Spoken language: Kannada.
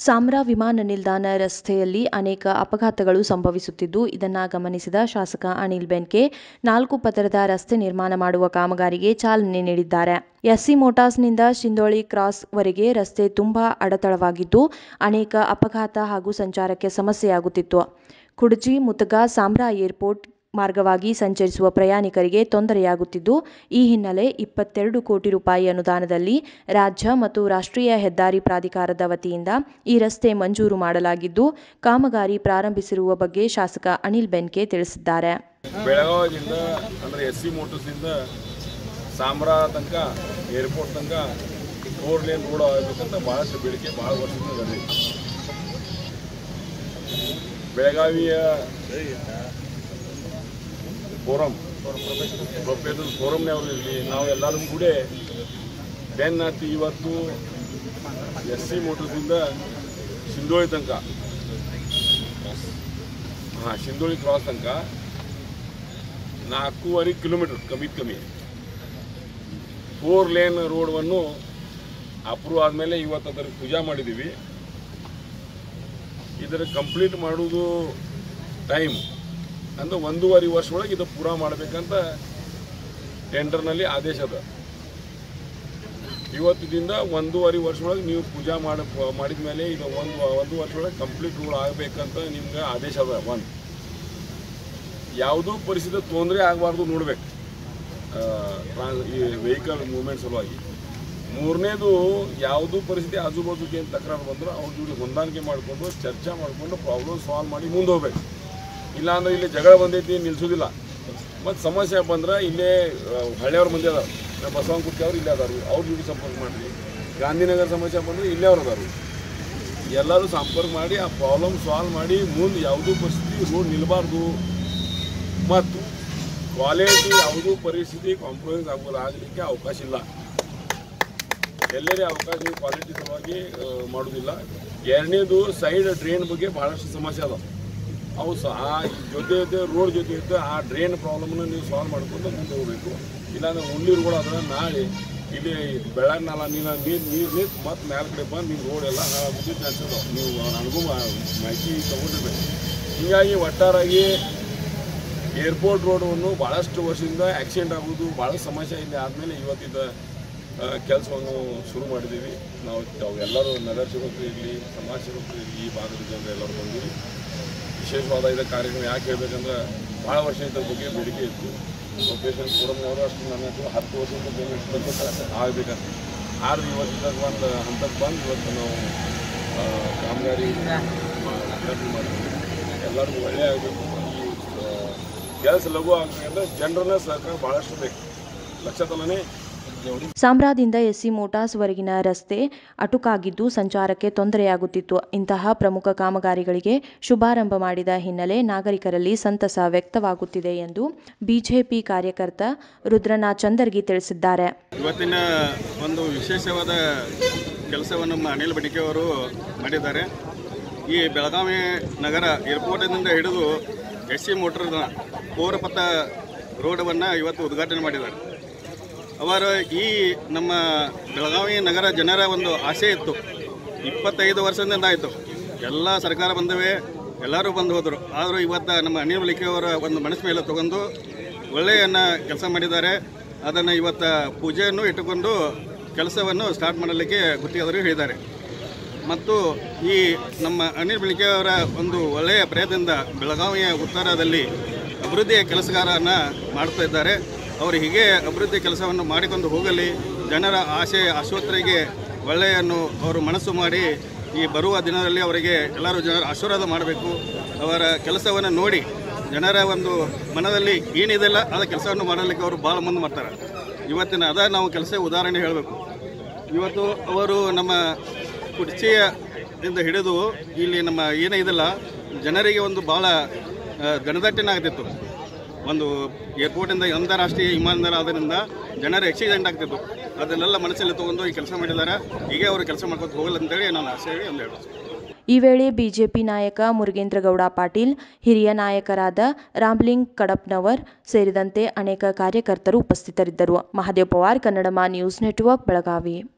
ಸಾಮ್ರಾ ವಿಮಾನ ನಿಲ್ದಾಣ ರಸ್ತೆಯಲ್ಲಿ ಅನೇಕ ಅಪಘಾತಗಳು ಸಂಭವಿಸುತ್ತಿದ್ದು ಇದನ್ನು ಗಮನಿಸಿದ ಶಾಸಕ ಅನಿಲ್ ಬೆನ್ಕೆ ನಾಲ್ಕು ಪದರದ ರಸ್ತೆ ನಿರ್ಮಾಣ ಮಾಡುವ ಕಾಮಗಾರಿಗೆ ಚಾಲನೆ ನೀಡಿದ್ದಾರೆ ಎಸ್ಸಿ ಮೋಟಾರ್ಸ್ನಿಂದ ಶಿಂದೋಳಿ ಕ್ರಾಸ್ ವರೆಗೆ ರಸ್ತೆ ತುಂಬಾ ಅಡತಳವಾಗಿದ್ದು ಅನೇಕ ಅಪಘಾತ ಹಾಗೂ ಸಂಚಾರಕ್ಕೆ ಸಮಸ್ಯೆಯಾಗುತ್ತಿತ್ತು ಕುಡಚಿ ಮುತಗಾ ಸಾಮ್ರಾ ಏರ್ಪೋರ್ಟ್ ಮಾರ್ಗವಾಗಿ ಸಂಚರಿಸುವ ಪ್ರಯಾಣಿಕರಿಗೆ ತೊಂದರೆಯಾಗುತ್ತಿದ್ದು ಈ ಹಿನ್ನೆಲೆ ಇಪ್ಪತ್ತೆರಡು ಕೋಟಿ ರೂಪಾಯಿ ಅನುದಾನದಲ್ಲಿ ರಾಜ್ಯ ಮತ್ತು ರಾಷ್ಟ್ರೀಯ ಹೆದ್ದಾರಿ ಪ್ರಾಧಿಕಾರದ ವತಿಯಿಂದ ಈ ರಸ್ತೆ ಮಂಜೂರು ಮಾಡಲಾಗಿದ್ದು ಕಾಮಗಾರಿ ಪ್ರಾರಂಭಿಸಿರುವ ಬಗ್ಗೆ ಶಾಸಕ ಅನಿಲ್ ಬೆನ್ಕೆ ತಿಳಿಸಿದ್ದಾರೆ ಬೆಳಗಾವಿಯಿಂದ ಅಂದರೆ ಎಸ್ ಸಿ ಮೋಟರ್ಸಿಂದ ಸಾಮ್ರಾ ತನಕ ಏರ್ಪೋರ್ಟ್ ತನಕ ಫೋರ್ ಲೇನ್ ರೋಡ್ ಆಗಬೇಕಂತ ಭಾಳಷ್ಟು ಬೇಡಿಕೆ ಭಾಳ ವರ್ಷದಿಂದ ಇದೆ ಬೆಳಗಾವಿಯ ಫೋರಮ್ ಪ್ರೊಫೆಸರ್ ಫೋರಮ್ನವರು ಇರಲಿ ನಾವು ಎಲ್ಲರೂ ಕೂಡ ಬೆನ್ ಹತ್ತಿ ಇವತ್ತು ಎಸ್ ಸಿ ಮೋಟರ್ಸಿಂದ ಸಿಂಧೋಳಿ ತನಕ ಹಾಂ ಸಿಂಧೋಳಿ ಕ್ರಾಸ್ ತನಕ ನಾಲ್ಕೂವರೆ ಕಿಲೋಮೀಟರ್ ಕಮ್ಮಿ ಕಮ್ಮಿ ಫೋರ್ ಲೇನ್ ರೋಡನ್ನು ಅಪ್ರೂವ್ ಆದಮೇಲೆ ಇವತ್ತು ಅದರ ಪೂಜಾ ಮಾಡಿದ್ದೀವಿ ಇದರ ಕಂಪ್ಲೀಟ್ ಮಾಡೋದು ಟೈಮ್ ಅಂದ್ರೆ ಒಂದೂವರೆ ವರ್ಷ ಒಳಗೆ ಇದು ಪೂರಾ ಮಾಡಬೇಕಂತ ಟೆಂಡರ್ನಲ್ಲಿ ಆದೇಶ ಅದ ಇವತ್ತಿನಿಂದ ಒಂದೂವರೆ ವರ್ಷ ಒಳಗೆ ನೀವು ಪೂಜಾ ಮಾಡಿ ಮಾಡಿದ ಮೇಲೆ ಇದು ಒಂದು ಒಂದು ವರ್ಷ ಒಳಗೆ ಕಂಪ್ಲೀಟ್ ರೋಡ್ ಆಗಬೇಕಂತ ನಿಮ್ಗೆ ಆದೇಶ ಅದ ಒಂದು ಯಾವುದೂ ಪರಿಸ್ಥಿತಿ ತೊಂದರೆ ಆಗಬಾರ್ದು ನೋಡ್ಬೇಕು ಆ, ಟ್ರಾನ್ಸ್ ಈ ವೆಹಿಕಲ್ ಮೂವ್ಮೆಂಟ್ ಸಲುವಾಗಿ ಮೂರನೇದು ಯಾವುದೂ ಪರಿಸ್ಥಿತಿ ಆಜು ಬಾಜುಗೆ ಏನು ತಕರಾರು ಬಂದ್ರೆ ಅವ್ರ ಜೋಡಿ ಹೊಂದಾಣಿಕೆ ಮಾಡಿಕೊಂಡು ಚರ್ಚೆ ಮಾಡಿಕೊಂಡು ಪ್ರಾಬ್ಲಮ್ ಸಾಲ್ವ್ ಮಾಡಿ ಮುಂದೆ ಹೋಗ್ಬೇಕು ಇಲ್ಲಾಂದ್ರೆ ಇಲ್ಲಿ ಜಗಳ ಬಂದೈತಿ ನಿಲ್ಸೋದಿಲ್ಲ ಮತ್ತು ಸಮಸ್ಯೆ ಬಂದ್ರೆ ಇಲ್ಲೇ ಆ, ಹಳ್ಳಿಯವ್ರ ಮಂದಿ ಅದಾರ ನಮ್ಮ ಬಸವನ ಕುರ್ತಿ ಅವ್ರು ಇಲ್ಲೇ ಅದಾರು ಅವ್ರ ಜೋಡಿ ಸಂಪರ್ಕ ಮಾಡಿರಿ ಗಾಂಧಿನಗರ ಸಮಸ್ಯೆ ಬಂದ್ರೆ ಇಲ್ಲೇ ಅವ್ರು ಅದಾರು ಎಲ್ಲರೂ ಸಂಪರ್ಕ ಮಾಡಿ ಆ ಪ್ರಾಬ್ಲಮ್ ಸಾಲ್ವ್ ಮಾಡಿ ಮುಂದೆ ಯಾವುದೂ ಪರಿಸ್ಥಿತಿ ರೋಡ್ ನಿಲ್ಲಬಾರ್ದು ಮತ್ತು ಕ್ವಾಲಿಟಿ ಯಾವುದೂ ಪರಿಸ್ಥಿತಿ ಕಾಂಪ್ರಮೈಸ್ ಆಗೋದು ಆಗಲಿಕ್ಕೆ ಅವಕಾಶ ಇಲ್ಲ ಎಲ್ಲರೇ ಅವಕಾಶ ಕ್ವಾಲಿಟಿ ಸಲುವಾಗಿ ಆ, ಮಾಡೋದಿಲ್ಲ ಎರಡನೇದು ಸೈಡ್ ಡ್ರೈನ್ ಬಗ್ಗೆ ಭಾಳಷ್ಟು ಸಮಸ್ಯೆ ಅದಾವ ಅವು ಸಹ ಆ ಜೊತೆ ಜೊತೆ ರೋಡ್ ಜೊತೆ ಜೊತೆ ಆ ಡ್ರೈನ್ ಪ್ರಾಬ್ಲಮ್ನ ನೀವು ಸಾಲ್ವ್ ಮಾಡ್ಕೊಂಡು ಮುಂದೆ ಹೋಗ್ಬೇಕು ಇಲ್ಲಾಂದ್ರೆ ಉಳ್ಳಿ ರೋಡ್ ಅದನ್ನ ನಾಳೆ ಇಲ್ಲಿ ಬೆಳಗ್ಗೆ ನಾಲ ನೀರು ನೀರು ನೀರು ನಿಂತು ಮತ್ತೆ ಮ್ಯಾಲ ಕಡೆ ಬಂದು ನಿಮ್ಮ ರೋಡ್ ಎಲ್ಲ ಹಾಳಾಗೋದು ಚಾನ್ಸ್ ಅದಾವ ನೀವು ನನಗೂ ಮಾ- ಮಾಹಿತಿ ತಗೊಂಡಿರ್ಬೇಕು ಹೀಗಾಗಿ ಒಟ್ಟಾರಾಗಿ ಏರ್ಪೋರ್ಟ್ ರೋಡನ್ನು ಭಾಳಷ್ಟು ವರ್ಷದಿಂದ ಆಕ್ಸಿಡೆಂಟ್ ಆಗೋದು ಭಾಳ ಸಮಸ್ಯೆ ಇಲ್ಲಿ ಆದಮೇಲೆ ಇವತ್ತಿದ್ದ ಕೆಲಸವನ್ನು ಶುರು ಮಾಡಿದ್ದೀವಿ ನಾವು ತಾವು ಎಲ್ಲರೂ ನಗರ ಸೇವಕರು ಇರಲಿ ಸಮಾಜ ಸೇವಕರು ಇರಲಿ ಈ ಭಾಗದ ಜನರು ಎಲ್ಲರೂ ಬಂದಿರಿ ವಿಶೇಷವಾದ ಇದು ಕಾರ್ಯಕ್ರಮ ಯಾಕೆ ಹೇಳ್ಬೇಕಂದ್ರೆ ಭಾಳ ವರ್ಷ ಇದ್ರ ಬಗ್ಗೆ ಬೇಡಿಕೆ ಇತ್ತು ಲೊಕೇಶನ್ ಫೋರಮ್ನವರು ಅಷ್ಟು ನನ್ನ ಹತ್ರ ಹತ್ತು ವರ್ಷದಿಂದ ಬೇಡಿಕೆ ಆಗಬೇಕಂತ ಆದ್ರೆ ಇವತ್ತಿದ್ದಾಗ ಒಂದು ಹಂತಕ್ಕೆ ಬಂದು ಇವತ್ತು ನಾವು ಆ, ಕಾಮಗಾರಿ ಮಾಡಿದ್ವಿ ಎಲ್ಲರಿಗೂ ಒಳ್ಳೆಯ ಆಗಬೇಕು ಈ ಕೆಲಸ ಲಘು ಆಗಬೇಕಂದ್ರೆ ಜನರನ್ನ ಸಹಕಾರ ಭಾಳಷ್ಟು ಬೇಕು ಲಕ್ಷತಲನೇ ಸಾಮ್ರಾದಿಂದ ಎಸ್ಸಿ ಮೋಟಾರ್ಸ್ ವರೆಗಿನ ರಸ್ತೆ ಅಟುಕಾಗಿದ್ದು ಸಂಚಾರಕ್ಕೆ ತೊಂದರೆಯಾಗುತ್ತಿತ್ತು ಇಂತಹ ಪ್ರಮುಖ ಕಾಮಗಾರಿಗಳಿಗೆ ಶುಭಾರಂಭ ಮಾಡಿದ ಹಿನ್ನೆಲೆ ನಾಗರಿಕರಲ್ಲಿ ಸಂತಸ ವ್ಯಕ್ತವಾಗುತ್ತಿದೆ ಎಂದು ಬಿಜೆಪಿ ಕಾರ್ಯಕರ್ತ ರುದ್ರನಾಥ್ ಚಂದರ್ಗಿ ತಿಳಿಸಿದ್ದಾರೆ ಇವತ್ತಿನ ಒಂದು ವಿಶೇಷವಾದ ಕೆಲಸವನ್ನು ನಮ್ಮ ಅನಿಲ್ ಬಡಿಕೆ ಅವರು ಮಾಡಿದ್ದಾರೆ ಈ ಬೆಳಗಾವಿ ನಗರ ಏರ್ಪೋರ್ಟಿನಿಂದ ಹಿಡಿದು ಎಸ್ ಸಿ ಮೋಟರ್ನ ಪೌರಪಥ ರೋಡವನ್ನು ಇವತ್ತು ಉದ್ಘಾಟನೆ ಮಾಡಿದ್ದಾರೆ ಅವರು ಈ ನಮ್ಮ ಬೆಳಗಾವಿ ನಗರ ಜನರ ಒಂದು ಆಸೆ ಇತ್ತು ಇಪ್ಪತ್ತೈದು ವರ್ಷದಿಂದ ಆಯಿತು ಎಲ್ಲ ಸರ್ಕಾರ ಬಂದವೆ ಎಲ್ಲರೂ ಬಂದು ಹೋದರು ಆದರೂ ಇವತ್ತು ನಮ್ಮ ಅನಿಲ್ ಬಳಿಕೆ ಅವರ ಒಂದು ಮನಸ್ಸು ಮೇಲೆ ತಗೊಂಡು ಒಳ್ಳೆಯನ್ನ ಕೆಲಸ ಮಾಡಿದ್ದಾರೆ ಅದನ್ನು ಇವತ್ತು ಪೂಜೆಯನ್ನು ಇಟ್ಟುಕೊಂಡು ಕೆಲಸವನ್ನು ಸ್ಟಾರ್ಟ್ ಮಾಡಲಿಕ್ಕೆ ಗುತ್ತಿಗೆದರು ಹೇಳಿದ್ದಾರೆ ಮತ್ತು ಈ ನಮ್ಮ ಅನಿಲ್ ಬೆಳಿಕೆ ಅವರ ಒಂದು ಒಳ್ಳೆಯ ಪ್ರಯತ್ನದಿಂದ ಬೆಳಗಾವಿಯ ಉತ್ತರದಲ್ಲಿ ಅಭಿವೃದ್ಧಿಯ ಕೆಲಸಗಾರನ ಮಾಡ್ತಾ ಇದ್ದಾರೆ ಅವರು ಹೀಗೆ ಅಭಿವೃದ್ಧಿ ಕೆಲಸವನ್ನು ಮಾಡಿಕೊಂಡು ಹೋಗಲಿ ಜನರ ಆಸೆ ಆಶೋತ್ತರಿಗೆ ಒಳ್ಳೆಯನ್ನು ಅವರು ಮನಸ್ಸು ಮಾಡಿ ಈ ಬರುವ ದಿನದಲ್ಲಿ ಅವರಿಗೆ ಎಲ್ಲರೂ ಜನರ ಆಶೀರ್ವಾದ ಮಾಡಬೇಕು ಅವರ ಕೆಲಸವನ್ನು ನೋಡಿ ಜನರ ಒಂದು ಮನದಲ್ಲಿ ಏನಿದೆಲ್ಲ ಅದ ಕೆಲಸವನ್ನು ಮಾಡಲಿಕ್ಕೆ ಅವರು ಭಾಳ ಮುಂದೆ ಮಾಡ್ತಾರೆ ಇವತ್ತಿನ ಅದ ನಾವು ಕೆಲಸ ಉದಾಹರಣೆ ಹೇಳಬೇಕು ಇವತ್ತು ಅವರು ನಮ್ಮ ಕುರ್ಚಿಯ ಇಂದ ಹಿಡಿದು ಇಲ್ಲಿ ನಮ್ಮ ಏನೇ ಇದೆಲ್ಲ ಜನರಿಗೆ ಒಂದು ಭಾಳ ಗಣದಟ್ಟಿನ ಆಗ್ತಿತ್ತು ಒಂದು ಏರ್ಪೋರ್ಟಿಂದ ಅಂತಾರಾಷ್ಟ್ರೀಯ ವಿಮಾನ ಆದ್ದರಿಂದ ಜನರ ಆಕ್ಸಿಡೆಂಟ್ ಆಗ್ತಿತ್ತು ಅದನ್ನೆಲ್ಲ ಮನಸ್ಸಲ್ಲಿ ತಗೊಂಡು ಈ ಕೆಲಸ ಮಾಡಿದ್ದಾರೆ ಹೀಗೆ ಅವರು ಕೆಲಸ ಮಾಡ್ಕೊತ ಹೋಗಲ್ಲ ಅಂತೇಳಿ ನಾನು ಆಸೆ ಒಂದು ಹೇಳೋದು ಈ ವೇಳೆ ಬಿಜೆಪಿ ನಾಯಕ ಮುರುಗೇಂದ್ರಗೌಡ ಪಾಟೀಲ್ ಹಿರಿಯ ನಾಯಕರಾದ ರಾಮ್ಲಿಂಗ್ ಕಡಪ್ನವರ್ ಸೇರಿದಂತೆ ಅನೇಕ ಕಾರ್ಯಕರ್ತರು ಉಪಸ್ಥಿತರಿದ್ದರು ಮಹಾದೇವ್ ಪವಾರ್ ಕನ್ನಡಮ ನ್ಯೂಸ್ ನೆಟ್ವರ್ಕ್ ಬೆಳಗಾವಿ